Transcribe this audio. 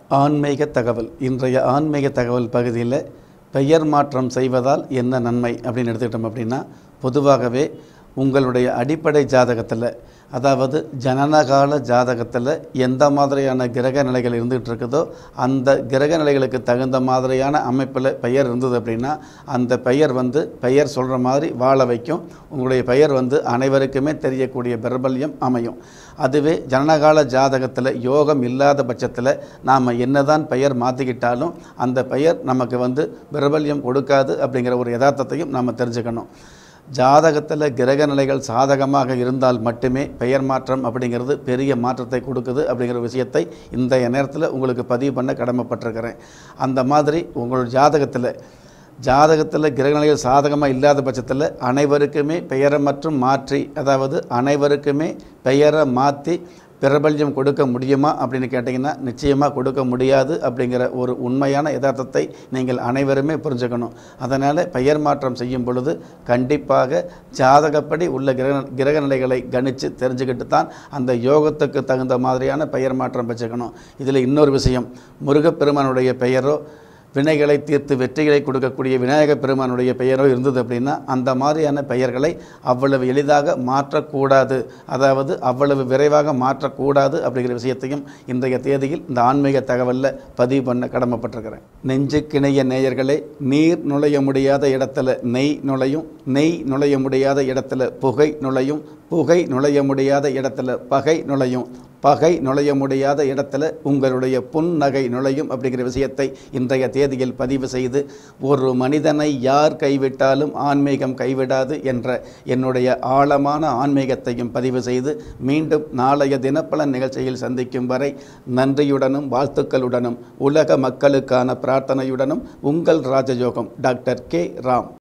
ஆன்மீக தகவல் இன்றைய ஆன்மீக தகவல் பகுதியில் பெயர் மாற்றம் செய்வதால் என்ன நன்மை அப்படின்னு எடுத்துக்கிட்டோம் அப்படின்னா பொதுவாகவே உங்களுடைய அடிப்படை ஜாதகத்தில் அதாவது ஜனனகால ஜாதகத்தில் எந்த மாதிரியான கிரக நிலைகள் இருந்துகிட்டு இருக்குதோ அந்த கிரக நிலைகளுக்கு தகுந்த மாதிரியான அமைப்பில் பெயர் இருந்தது அப்படின்னா அந்த பெயர் வந்து பெயர் சொல்கிற மாதிரி வாழ வைக்கும் உங்களுடைய பெயர் வந்து அனைவருக்குமே தெரியக்கூடிய பிரபல்யம் அமையும் அதுவே ஜனனகால ஜாதகத்தில் யோகம் இல்லாத பட்சத்தில் நாம் என்னதான் பெயர் மாற்றிக்கிட்டாலும் அந்த பெயர் நமக்கு வந்து பிரபல்யம் கொடுக்காது அப்படிங்கிற ஒரு யதார்த்தத்தையும் நாம் தெரிஞ்சுக்கணும் ஜாதகத்தில் கிரக நிலைகள் சாதகமாக இருந்தால் மட்டுமே பெயர் மாற்றம் அப்படிங்கிறது பெரிய மாற்றத்தை கொடுக்குது அப்படிங்கிற விஷயத்தை இந்த நேரத்தில் உங்களுக்கு பதிவு பண்ண கடமைப்பட்டிருக்கிறேன் அந்த மாதிரி உங்களோட ஜாதகத்தில் ஜாதகத்தில் கிரகநிலைகள் சாதகமாக இல்லாத பட்சத்தில் அனைவருக்குமே பெயரை மற்றும் மாற்றி அதாவது அனைவருக்குமே பெயரை மாற்றி பிரபல்யம் கொடுக்க முடியுமா அப்படின்னு கேட்டிங்கன்னா நிச்சயமாக கொடுக்க முடியாது அப்படிங்கிற ஒரு உண்மையான யதார்த்தத்தை நீங்கள் அனைவருமே புரிஞ்சுக்கணும் அதனால் பெயர் மாற்றம் செய்யும் பொழுது கண்டிப்பாக ஜாதகப்படி உள்ள கிரக கிரக நிலைகளை கணித்து தெரிஞ்சுக்கிட்டு தான் அந்த யோகத்துக்கு தகுந்த மாதிரியான பெயர் மாற்றம் வச்சுக்கணும் இதில் இன்னொரு விஷயம் முருகப்பெருமானுடைய பெயரோ வினைகளை தீர்த்து வெற்றிகளை கொடுக்கக்கூடிய விநாயக பெருமானுடைய பெயரோ இருந்தது அப்படின்னா அந்த மாதிரியான பெயர்களை அவ்வளவு எளிதாக மாற்றக்கூடாது அதாவது அவ்வளவு விரைவாக மாற்றக்கூடாது அப்படிங்கிற விஷயத்தையும் இன்றைய தேதியில் இந்த ஆன்மீக தகவலில் பதிவு பண்ண கடமைப்பட்டிருக்கிறேன் நெஞ்சுக்கிணைய நேயர்களே நீர் நுழைய முடியாத இடத்துல நெய் நுழையும் நெய் நுழைய முடியாத இடத்துல புகை நுழையும் புகை நுழைய முடியாத இடத்துல பகை நுழையும் பகை நுழைய முடியாத இடத்துல உங்களுடைய புன்னகை நுழையும் அப்படிங்கிற விஷயத்தை இன்றைய தேதியில் பதிவு செய்து ஒரு மனிதனை யார் கைவிட்டாலும் ஆன்மீகம் கைவிடாது என்ற என்னுடைய ஆழமான ஆன்மீகத்தையும் பதிவு செய்து மீண்டும் நாளைய தினப்பலன் நிகழ்ச்சியில் சந்திக்கும் வரை நன்றியுடனும் வாழ்த்துக்களுடனும் உலக மக்களுக்கான பிரார்த்தனையுடனும் உங்கள் ராஜயோகம் டாக்டர் கே ராம்